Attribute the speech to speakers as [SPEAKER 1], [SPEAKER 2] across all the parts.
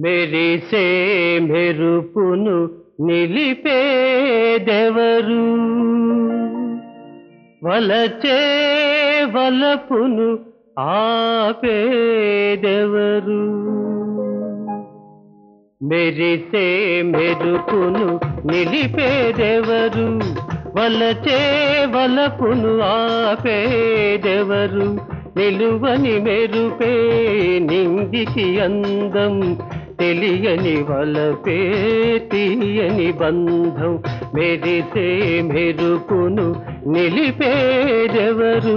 [SPEAKER 1] మెరిసే మెరుపును నిలిపేదెవరు వలచే వలపును ఆపేదెవరు మెరిసే మెరుపును నిలిపేదెవరు వలచే వలపును ఆపేదెవరు నిలువని మెరుపే నింగికి అందం తెలియని వలపే తీయని బంధం మెరిసే మెరుపును నిలిపేదెవరు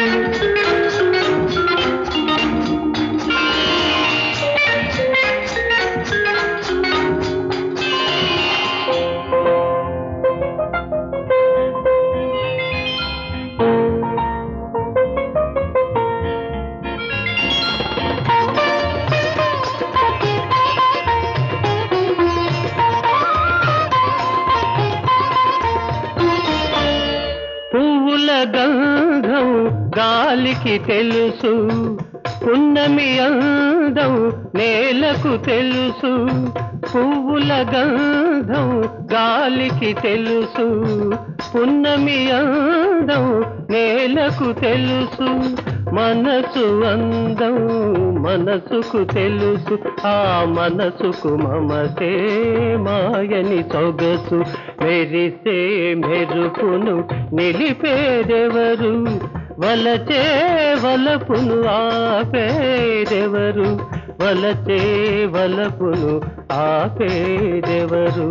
[SPEAKER 1] పువ్వుల గంధం గాలికి తెలుసు పున్నమి అందం నేలకు తెలుసు పువ్వుల గంధం గాలికి తెలుసు పున్నమి అందం నేలకు తెలుసు మనసు అందం మనసుకు తెలుసు ఆ మనసుకు మమతే మాయని సొగసు మెరిసే మెరుపును నిలిపేదెవరు వలచే వలపును ఆపేదెవరు వలచే వలపును ఆపేదెవరు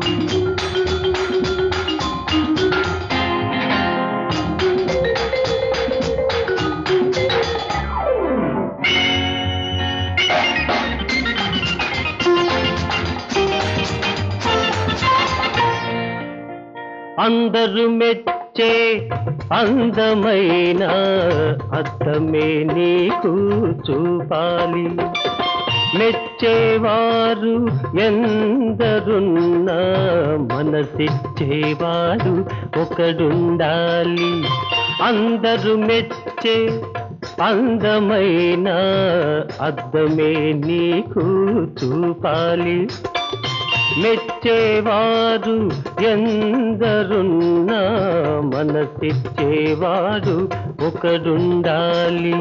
[SPEAKER 1] అందరు మెచ్చే అందమైన అద్దమే నీకు చూపాలి మెచ్చేవారు ఎందరున్నా మనసిచ్చేవాడు ఒకడుండాలి అందరు మెచ్చే అందమైన అద్దమే నీకు చూపాలి మెచ్చేవారు ఎందరున్నా మనసిచ్చేవాడు ఒకడుండాలి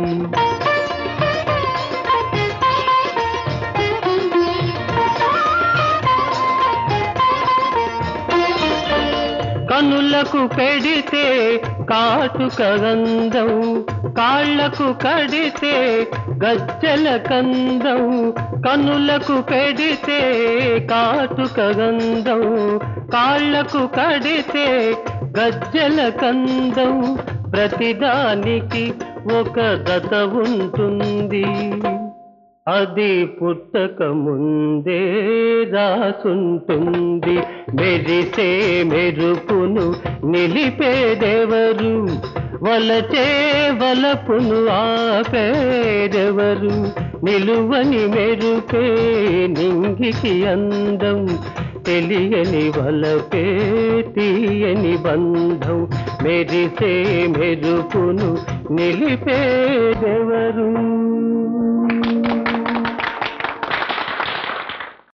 [SPEAKER 1] కనులకు పెడితే కాటుక గంధం కాళ్లకు కడితే గజ్జల కందం కనులకు పెడితే కాటుక గంధం కాళ్లకు కడితే గజ్జల కందం ప్రతిదానికి ఒక దత ఉంటుంది అది పుట్టక ముందే రాసుంటుంది మెరిసే మెరుపును నిలిపేదెవరు వలచే వలపును ఆపేదెవరు నిలువని మెరుపే నింగికి అందం తెలియని వలపే తీయని బంధం మెరిసే మెరుపును నిలిపేదెవరు